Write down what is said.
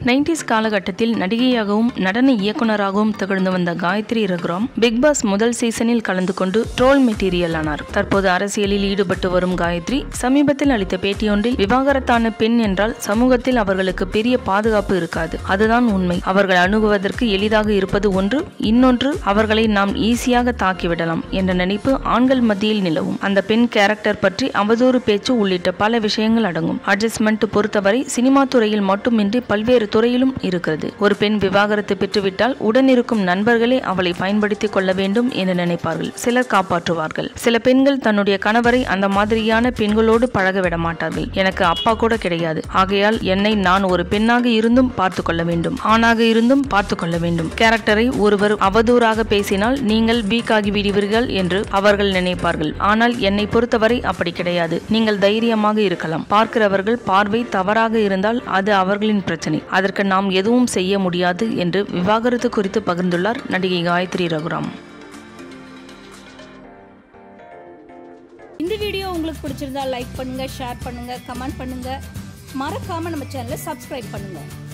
nineties காலகட்டத்தில் நடிகையாகவும் நடன இயக்குனராகவும் திகழ்ந்து வந்த காயத்ரி ரகுராம் பிக் பாஸ் முதல் சீசனில் கலந்து கொண்டு ட்ரோல் மெட்டீரியல் ஆனார் தற்போது அரசியலில் ஈடுபட்டு வரும் காயத்ரி சமீபத்தில் அளித்த பேட்டியொன்றில் விவாகரத்தான பெண் என்றால் சமூகத்தில் அவர்களுக்கு பெரிய பாதுகாப்பு இருக்காது அதுதான் உண்மை அவர்கள் அணுகுவதற்கு எளிதாக இருப்பது ஒன்று இன்னொன்று அவர்களை நாம் ஈஸியாக தாக்கிவிடலாம் என்ற நினைப்பு ஆண்கள் மத்தியில் நிலவும் அந்த பெண் கேரக்டர் பற்றி அவதூறு பேச்சு உள்ளிட்ட பல விஷயங்கள் அடங்கும் அட்ஜஸ்ட்மெண்ட் பொறுத்தவரை சினிமா துறையில் மட்டுமின்றி பல்வேறு துறையிலும் இருக்கிறது ஒரு பெண் விவாகரத்து பெற்றுவிட்டால் உடன் இருக்கும் நண்பர்களே அவளை பயன்படுத்திக் கொள்ள வேண்டும் என்று நினைப்பார்கள் சிலர் காப்பாற்றுவார்கள் சில பெண்கள் தன்னுடைய கணவரை அந்த மாதிரியான பெண்களோடு பழக விட மாட்டார்கள் எனக்கு அப்பா கூட கிடையாது ஆகையால் என்னை நான் ஒரு பெண்ணாக இருந்தும் பார்த்து கொள்ள வேண்டும் ஆணாக இருந்தும் பார்த்து கொள்ள வேண்டும் கேரக்டரை ஒருவர் அவதூறாக பேசினால் நீங்கள் வீக் ஆகி விடுவீர்கள் என்று அவர்கள் நினைப்பார்கள் ஆனால் என்னை பொறுத்தவரை அப்படி கிடையாது நீங்கள் தைரியமாக இருக்கலாம் பார்க்கிறவர்கள் பார்வை தவறாக இருந்தால் அது அவர்களின் பிரச்சனை அதற்கு நாம் எதுவும் செய்ய முடியாது என்று விவாகரத்து குறித்து பகிர்ந்துள்ளார் நடிகை காயத்ரி ரகுராம் இந்த வீடியோ உங்களுக்கு பிடிச்சிருந்தா லைக் பண்ணுங்க ஷேர் பண்ணுங்க கமெண்ட் பண்ணுங்க மறக்காம நம்ம சேனலை சப்ஸ்கிரைப் பண்ணுங்க